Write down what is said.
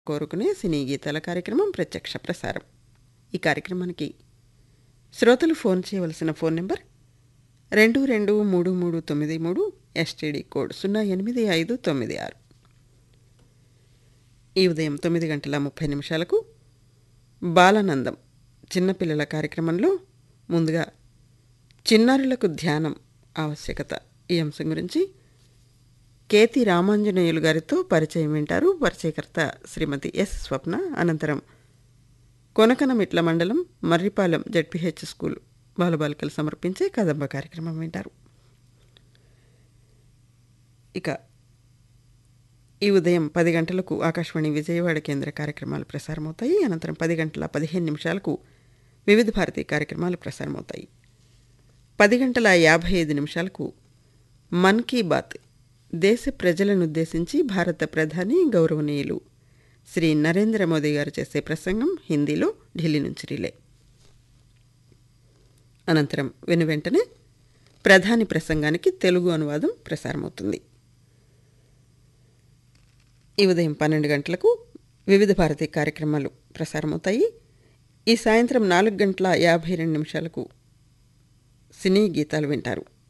కోరుకునే సినీ గీతాల కార్యక్రమం ప్రత్యక్ష ప్రసారం ఈ కార్యక్రమానికి శ్రోతలు ఫోన్ చేయవలసిన ఫోన్ నెంబర్ రెండు రెండు మూడు మూడు తొమ్మిది మూడు ఎస్టీడీ కోడ్ సున్నా ఎనిమిది ఐదు తొమ్మిది ఆరు ఈ ఉదయం తొమ్మిది గంటల ముప్పై నిమిషాలకు బాలానందం చిన్నపిల్లల కార్యక్రమంలో ముందుగా చిన్నారులకు ధ్యానం ఆవశ్యకత ఈ అంశం గురించి కేతి రామాంజనేయులు గారితో పరిచయం వింటారు పరిచయకర్త శ్రీమతి ఎస్ స్వప్న అనంతరం కొనకనమిట్ల మండలం మర్రిపాలెం జడ్పిహెచ్ స్కూల్ బాలబాలికలు సమర్పించే కదంబ కార్యక్రమం వింటారు ఇక ఈ ఉదయం పది గంటలకు ఆకాశవాణి విజయవాడ కేంద్ర కార్యక్రమాలు ప్రసారమవుతాయి అనంతరం పది గంటల పదిహేను నిమిషాలకు వివిధ భారతీ కార్యక్రమాలు ప్రసారమవుతాయి పది గంటల యాభై ఐదు నిమిషాలకు మన్ కీ బాత్ దేశ ప్రజలను ఉద్దేశించి భారత ప్రధాని గౌరవనీయులు శ్రీ నరేంద్ర మోదీ గారు చేసే ప్రసంగం హిందీలో ఢిల్లీ నుంచి రిలే అనంతరం వెను వెంటనే ప్రధాని ప్రసంగానికి తెలుగు అనువాదం ప్రసారమవుతుంది ఈ ఉదయం పన్నెండు గంటలకు వివిధ భారతీ కార్యక్రమాలు ప్రసారమవుతాయి ఈ సాయంత్రం నాలుగు గంటల యాభై రెండు నిమిషాలకు సినీ గీతాలు వింటారు